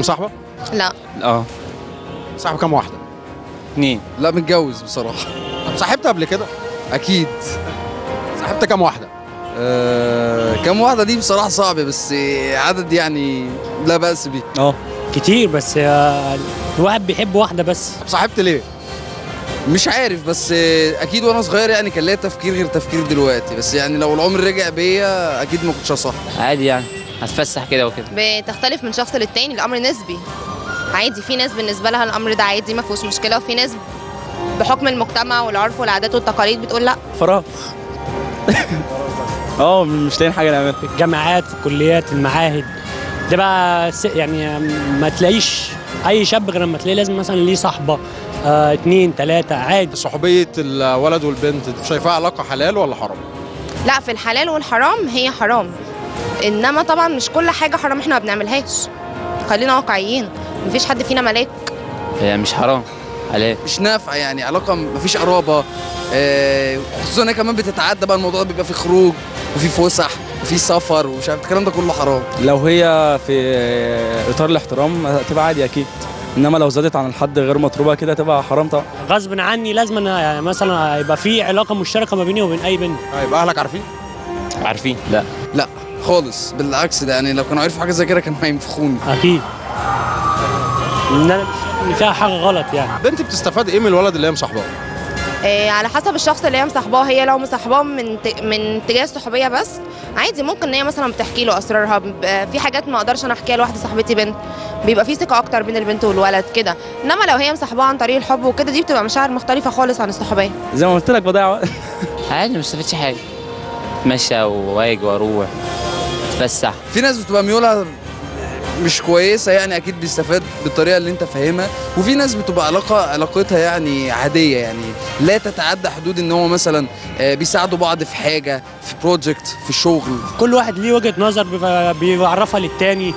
مصاحبه لا اه صاحب كام واحده اتنين لا متجوز بصراحه طب صاحبت قبل كده اكيد صاحبت كام واحده أه كم واحده دي بصراحه صعب بس عدد يعني لا باس بيه اه كتير بس آه، الواحد بيحب واحده بس طب صاحبت ليه مش عارف بس آه، اكيد وانا صغير يعني كان ليا تفكير غير تفكير دلوقتي بس يعني لو العمر رجع بيا اكيد ما كنتش هصاحب عادي يعني هتفسح كده وكده بتختلف من شخص للتاني الامر نسبي عادي في ناس بالنسبه لها الامر ده عادي ما فيهوش مشكله وفي ناس بحكم المجتمع والعرف والعادات والتقاليد بتقول لا فراغ اه مش لاقيين حاجه نعملها في الجامعات في الكليات في المعاهد ده بقى س- يعني ما تلاقيش اي شاب غير لما تلاقيه لازم مثلا ليه صاحبه آه اتنين تلاته عادي صحوبيه الولد والبنت شايفاها علاقه حلال ولا حرام لا في الحلال والحرام هي حرام انما طبعا مش كل حاجه حرام احنا ما بنعملهاش خلينا واقعيين مفيش حد فينا ملاك هي مش حرام حلال مش نافعه يعني علاقه مفيش قرابه آه، خصوصا انها كمان بتتعدى بقى الموضوع ده بيبقى فيه خروج وفي فسح وفي سفر ومش عارف الكلام ده كله حرام لو هي في اطار الاحترام هتبقى عادي اكيد انما لو زادت عن الحد غير مطلوبه كده هتبقى حرام طبعا غصب عني لازم أنا يعني مثلا يبقى في علاقه مشتركه ما بيني وبين اي بنت طيب اهلك عارفين عارفين لا لا خالص بالعكس ده يعني لو كانوا عرفوا حاجه زي كده كانوا هينفخوني اكيد ان انا مش شايف ان فيها حاجه غلط يعني بنت بتستفاد ايه من الولد اللي هي مصاحباه إيه على حسب الشخص اللي هي مصاحباه هي لو مصاحباه من ت- من اتجاه الصحوبيه بس عادي ممكن ان هي مثلا بتحكي له اسرارها ب- في حاجات ما اقدرش انا احكيها لواحده صاحبتي بنت بيبقى في ثقه اكتر بين البنت والولد كده انما لو هي مصاحباه عن طريق الحب وكده دي بتبقى مشاعر مختلفه خالص عن الصحوبيه زي ما قلت لك بضيع وقت عادي ما استفدتش حاجه اتمشى واجي واروح اتفسح في ناس بتبقى ميولها مش كويسه يعني اكيد بيستفاد بالطريقه اللي انت فاهمها وفي ناس بتبقى علاقه علاقتها يعني عاديه يعني لا تتعدى حدود ان هو مثلا آه، بيساعدوا بعض في حاجه في بروجكت في شغل كل واحد ليه وجهه نظر بيبقى- بيعرفها للتاني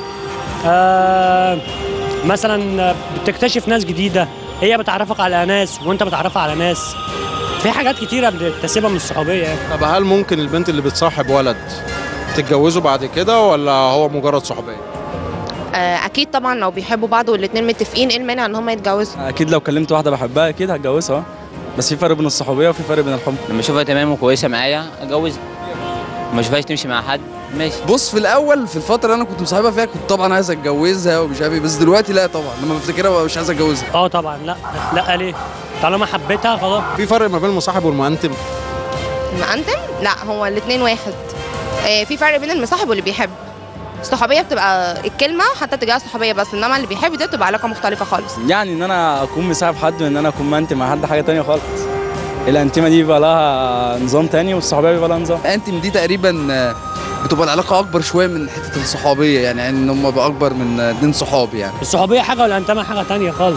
آه مثلا بتكتشف ناس جديده هي بتعرفك على ناس وانت بتعرفها على ناس في حاجات كتيره بتكتسبها من الصحوبيه يعني. طب هل ممكن البنت اللي بتصاحب ولد تتجوزوا بعد كده ولا هو مجرد صحوبيه آه، اكيد طبعا لو بيحبوا بعض والاتنين متفقين ايه المانع ان هم يتجوزوا اكيد لو كلمت واحده بحبها اكيد هتجوزها اه. بس في فرق بين الصحوبيه وفي فرق بين الحب لما اشوفها تمام وكويسه معايا اتجوزها ما اشوفهاش تمشي مع حد ماشي بص في الاول في الفتره اللي انا كنت مصاحبها فيها كنت طبعا عايز اتجوزها ومش عارف ايه بس دلوقتي لا طبعا لما بفتكرها ببقى مش عايز اتجوزها اه طبعا لا لا ليه طالما حبيتها خلاص في فرق ما بين المصاحب والمؤنتم المقنتم لا هو الاتنين واحد آه، في فرق بين المصاحب واللي بيحب الصحوبيه بتبقى الكلمه حتى تجاه الصحوبيه بس انما اللي بيحب دي بتبقى علاقه مختلفه خالص يعني ان انا اكون مصاحب حد وان انا اكون منتم مع حد حاجه تانية خالص الانتمه دي بيبقى لها نظام تاني والصحوبيه بيبقى لها نظام انتم دي تقريبا آه، بتبقى العلاقه اكبر شويه من حته الصحوبيه يعني ان هم بقى اكبر من آه، اتنين صحاب يعني الصحوبيه حاجه والانتماء حاجه تانية خالص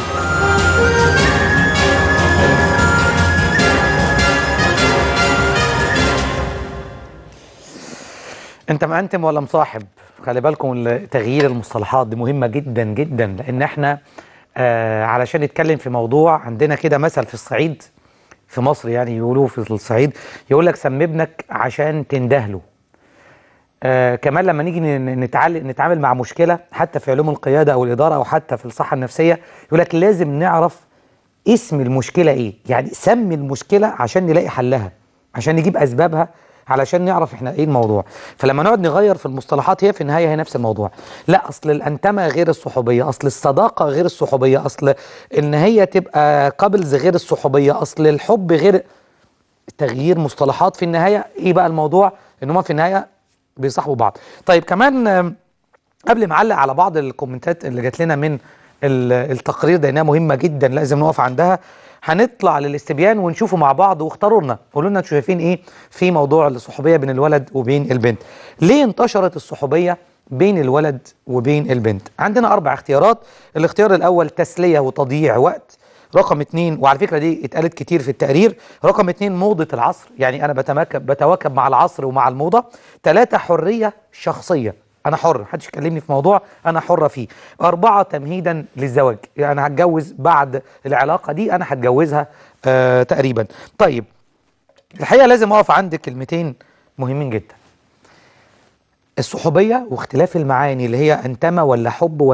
انت مأنتم ولا مصاحب خلي بالكم ال- تغيير المصطلحات دي مهمة جدا جدا لان احنا آه علشان نتكلم في موضوع عندنا كده مثل في الصعيد في مصر يعني يقولوه في الصعيد يقول لك سمي ابنك عشان تندهله آه كمان لما نيجي ن- نتعال- نتعامل مع مشكلة حتى في علوم القيادة او الإدارة او حتى في الصحة النفسية يقول لك لازم نعرف اسم المشكلة ايه يعني سمي المشكلة عشان نلاقي حلها عشان نجيب اسبابها علشان نعرف احنا ايه الموضوع فلما نقعد نغير في المصطلحات هي في النهايه هي نفس الموضوع لا اصل الانتمه غير الصحوبيه اصل الصداقه غير الصحوبيه اصل ان هي تبقى قابلز غير الصحوبيه اصل الحب غير تغيير مصطلحات في النهايه ايه بقى الموضوع ان هم في النهايه بيصاحبوا بعض طيب كمان آم، قبل ما اعلق على بعض الكومنتات اللي جات لنا من ال- التقرير ده انها مهمه جدا لازم نقف عندها هنطلع للاستبيان ونشوفه مع بعض واختاروا لنا قولوا لنا انتوا شايفين ايه في موضوع الصحوبيه بين الولد وبين البنت ليه انتشرت الصحوبيه بين الولد وبين البنت عندنا اربع اختيارات الاختيار الاول تسليه وتضييع وقت رقم اتنين وعلى فكره دي اتقالت كتير في التقرير رقم اتنين موضه العصر يعني انا بتماكب بتواكب مع العصر ومع الموضه ثلاثه حريه شخصيه انا حر محدش يكلمني في موضوع انا حره فيه اربعه تمهيدا للزواج يعني انا هتجوز بعد العلاقه دي انا هتجوزها آه تقريبا طيب الحقيقه لازم اقف عند كلمتين مهمين جدا الصحوبيه واختلاف المعاني اللي هي انتمى ولا حب ولا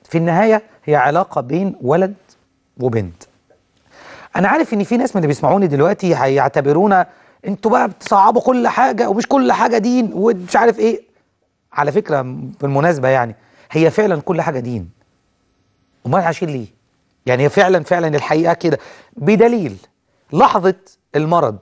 في النهايه هي علاقه بين ولد وبنت انا عارف ان في ناس من اللي بيسمعوني دلوقتي هيعتبرونا انتوا بقى بتصعبوا كل حاجه ومش كل حاجه دين ومش عارف ايه على فكره بالمناسبه يعني هي فعلا كل حاجه دين امال عايشين ليه يعني هي فعلا فعلا الحقيقه كده بدليل لحظه المرض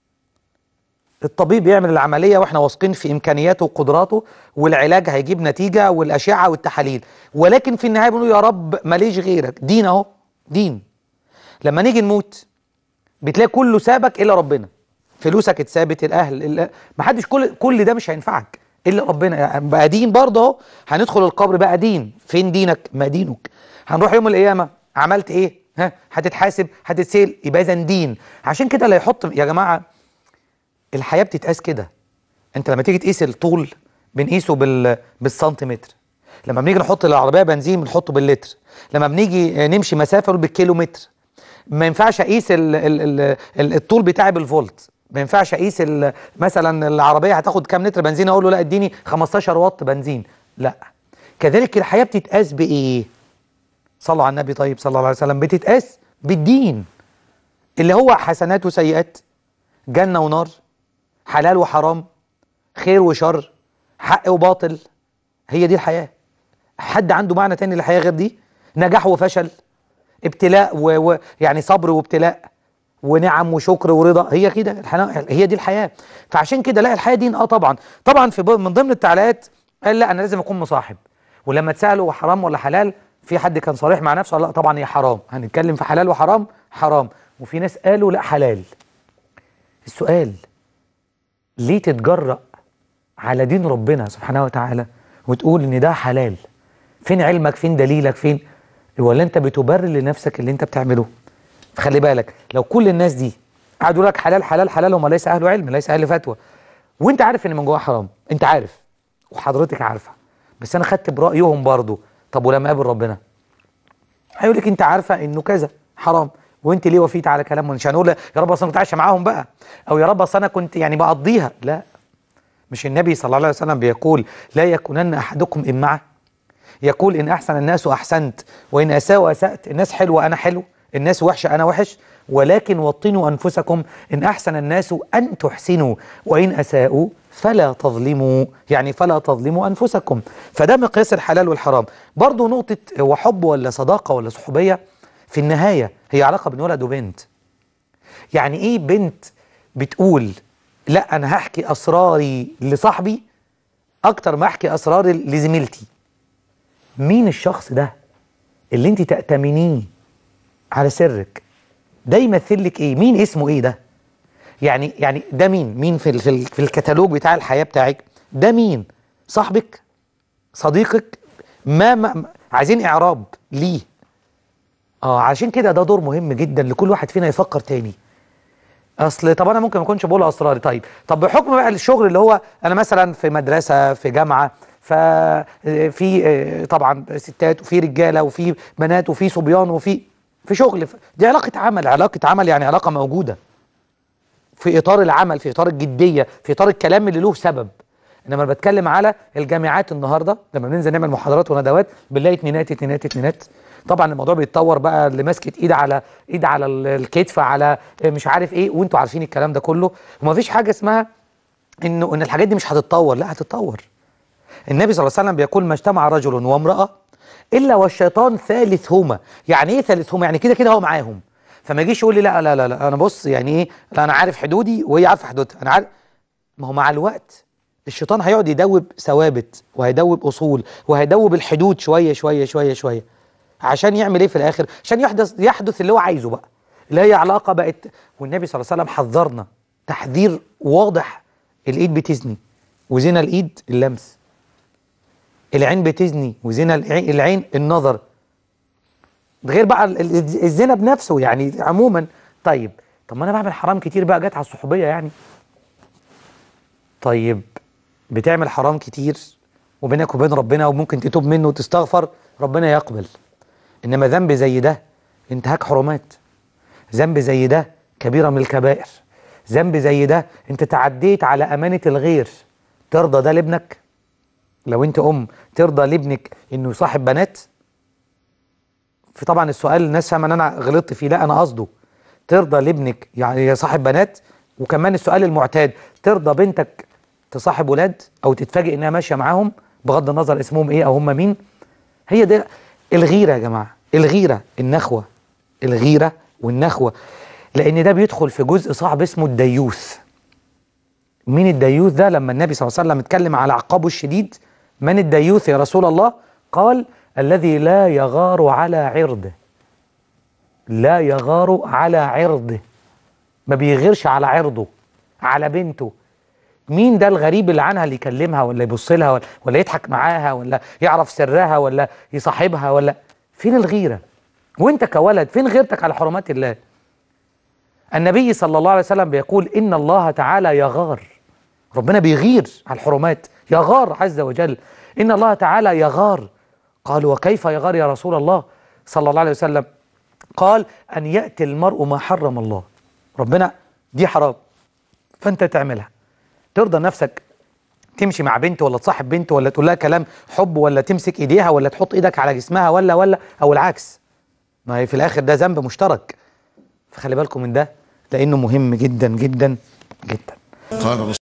الطبيب يعمل العمليه واحنا واثقين في امكانياته وقدراته والعلاج هيجيب نتيجه والاشعه والتحاليل ولكن في النهايه بنقول يا رب ماليش غيرك دين اهو دين لما نيجي نموت بتلاقي كله سابك الا ربنا فلوسك اتثابت الاهل ال- محدش كل كل ده مش هينفعك الا ربنا يعني بقى دين برضه اهو هندخل القبر بقى دين فين دينك ما دينك هنروح يوم القيامه عملت ايه ها هتتحاسب هتتسال يبقى اذا دين عشان كده اللي يحط يا جماعه الحياه بتتقاس كده انت لما تيجي تقيس الطول بنقيسه بال بالسنتيمتر لما بنيجي نحط العربيه بنزين بنحطه باللتر لما بنيجي نمشي مسافه بالكيلومتر ما ينفعش اقيس ال ال ال ال الطول بتاعي بالفولت ما ينفعش اقيس ال- مثلا العربيه هتاخد كام لتر بنزين اقول له لا اديني 15 واط بنزين لا كذلك الحياه بتتقاس بايه صلوا على النبي طيب صلى الله عليه وسلم بتتقاس بالدين اللي هو حسنات وسيئات جنه ونار حلال وحرام خير وشر حق وباطل هي دي الحياه حد عنده معنى تاني للحياه غير دي نجاح وفشل ابتلاء و... و... يعني صبر وابتلاء ونعم وشكر ورضا هي كده الحياة هي دي الحياه فعشان كده لا الحياه دين اه طبعا طبعا في ب... من ضمن التعليقات قال لا انا لازم اكون مصاحب ولما اتسالوا هو حرام ولا حلال في حد كان صريح مع نفسه قال لا طبعا هي حرام هنتكلم في حلال وحرام حرام وفي ناس قالوا لا حلال السؤال ليه تتجرأ على دين ربنا سبحانه وتعالى وتقول ان ده حلال فين علمك فين دليلك فين ولا انت بتبرر لنفسك اللي انت بتعمله خلي بالك لو كل الناس دي قعدوا لك حلال حلال حلال وما ليس اهله علم ليس اهل فتوى وانت عارف ان من جواه حرام انت عارف وحضرتك عارفه بس انا خدت برايهم برضو طب ولما قابل ربنا هيقول لك انت عارفه انه كذا حرام وانت ليه وفيت على كلام مش هنقول يا رب اصل انا كنت عايشه معاهم بقى او يا رب اصل انا كنت يعني بقضيها لا مش النبي صلى الله عليه وسلم بيقول لا يكونن احدكم امعه يقول ان احسن الناس احسنت وان اساءوا اسات الناس حلوه انا حلو الناس وحشه انا وحش ولكن وطنوا انفسكم ان احسن الناس ان تحسنوا وان اساءوا فلا تظلموا يعني فلا تظلموا انفسكم فده مقياس الحلال والحرام برضو نقطه هو حب ولا صداقه ولا صحوبيه في النهايه هي علاقه بين ولد وبنت يعني ايه بنت بتقول لا انا هحكي اسراري لصاحبي اكتر ما احكي اسراري لزميلتي مين الشخص ده اللي انت تأتمنيه على سرك ده يمثل لك ايه مين اسمه ايه ده يعني يعني ده مين مين في ال- في, ال- في الكتالوج بتاع الحياة بتاعك ده مين صاحبك صديقك ما, ما ما- عايزين اعراب ليه اه عشان كده ده دور مهم جدا لكل واحد فينا يفكر تاني اصل طب انا ممكن ما اكونش بقول اسراري طيب طب بحكم بقى الشغل اللي هو انا مثلا في مدرسه في جامعه ففي آه، طبعا ستات وفي رجاله وفي بنات وفي صبيان وفي في شغل دي علاقه عمل علاقه عمل يعني علاقه موجوده في اطار العمل في اطار الجديه في اطار الكلام اللي له سبب انما انا بتكلم على الجامعات النهارده لما بننزل نعمل محاضرات وندوات بنلاقي اتنينات اتنينات اتنينات طبعا الموضوع بيتطور بقى اللي ماسكه ايد على ايد على ال- الكتف على مش عارف ايه وانتوا عارفين الكلام ده كله ومفيش حاجه اسمها انه ان الحاجات دي مش هتتطور لا هتتطور النبي صلى الله عليه وسلم بيقول ما اجتمع رجل وامراه الا والشيطان ثالثهما يعني ايه ثالثهما يعني كده كده هو معاهم فما يجيش يقول لي لا لا لا, لا انا بص يعني ايه لا انا عارف حدودي وهي عارفه حدودها انا عارف ما هو مع الوقت الشيطان هيقعد يدوب ثوابت وهيدوب اصول وهيدوب الحدود شويه شويه شويه شويه عشان يعمل ايه في الاخر عشان يحدث يحدث اللي هو عايزه بقى اللي هي علاقه بقت والنبي صلى الله عليه وسلم حذرنا تحذير واضح الايد بتزني وزنا الايد اللمس العين بتزني وزنا العين, العين النظر ده غير بقى ال- ال- الزنا بنفسه يعني عموما طيب طب ما انا بعمل حرام كتير بقى جت على الصحوبيه يعني طيب بتعمل حرام كتير وبينك وبين ربنا وممكن تتوب منه وتستغفر ربنا يقبل انما ذنب زي ده انتهاك حرمات ذنب زي ده كبيره من الكبائر ذنب زي ده انت تعديت على امانه الغير ترضى ده لابنك لو انت ام ترضى لابنك انه يصاحب بنات في طبعا السؤال الناس فاهمه ان انا غلطت فيه لا انا قصده ترضى لابنك يعني يا صاحب بنات وكمان السؤال المعتاد ترضى بنتك تصاحب ولاد او تتفاجئ انها ماشيه معاهم بغض النظر اسمهم ايه او هم مين هي دي الغيره يا جماعه الغيره النخوه الغيره والنخوه لان ده بيدخل في جزء صعب اسمه الديوث مين الديوث ده لما النبي صلى الله عليه وسلم اتكلم على عقابه الشديد من الديوث يا رسول الله قال الذي لا يغار على عرضه لا يغار على عرضه ما بيغيرش على عرضه على بنته مين ده الغريب اللي عنها اللي يكلمها ولا يبص لها ولا, ولا يضحك معاها ولا يعرف سرها ولا يصاحبها ولا فين الغيرة وانت كولد فين غيرتك على حرمات الله النبي صلى الله عليه وسلم بيقول إن الله تعالى يغار ربنا بيغير على الحرمات يغار عز وجل إن الله تعالى يغار قالوا وكيف يغار يا رسول الله صلى الله عليه وسلم قال أن يأتي المرء ما حرم الله ربنا دي حرام فأنت تعملها ترضى نفسك تمشي مع بنت ولا تصاحب بنت ولا تقول لها كلام حب ولا تمسك ايديها ولا تحط ايدك على جسمها ولا ولا او العكس ما هي في الاخر ده ذنب مشترك فخلي بالكم من ده لانه مهم جدا جدا جدا قال